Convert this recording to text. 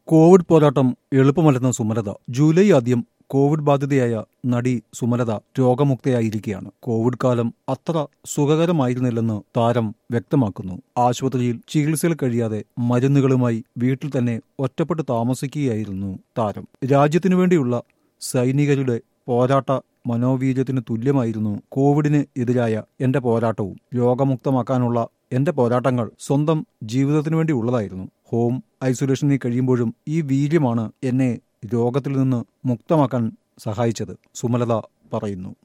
Covid പോരാട്ടം എളുപ്പമല്ലെന്ന Sumalatha July ആദ്യം കോവിഡ് ബാധിതയായ നടി സുമലത രോഗമുക്തയായിരിക്കുകയാണ് കോവിഡ് കാലം അത്ര സുഖകരമായിരുന്നില്ലെന്ന് താരം വ്യക്തമാക്കുന്നു ആശുപത്രിയിൽ ചികിത്സയിൽ കഴിയാതെ മരുന്നുകളുമായി വീട്ടിൽ തന്നെ ഒറ്റപ്പെട്ട് താമസിക്കുകയായിരുന്നു താരം രാജ്യത്തിനു വേണ്ടിയുള്ള സൈനികരുടെ പോരാട്ട മനോവീര്യത്തിന് തുല്യമായിരുന്നു കോവിഡിന് എതിരായ എന്റെ പോരാട്ടവും രോഗമുക്തമാക്കാനുള്ള എന്റെ പോരാട്ടങ്ങൾ സ്വന്തം ജീവിതത്തിനു വേണ്ടി ഉള്ളതായിരുന്നു ഹോം ഐസൊലേഷനിൽ കഴിയുമ്പോഴും ഈ വീര്യമാണ് എന്നെ രോഗത്തിൽ നിന്ന് മുക്തമാക്കാൻ സഹായിച്ചത് സുമലത പറയുന്നു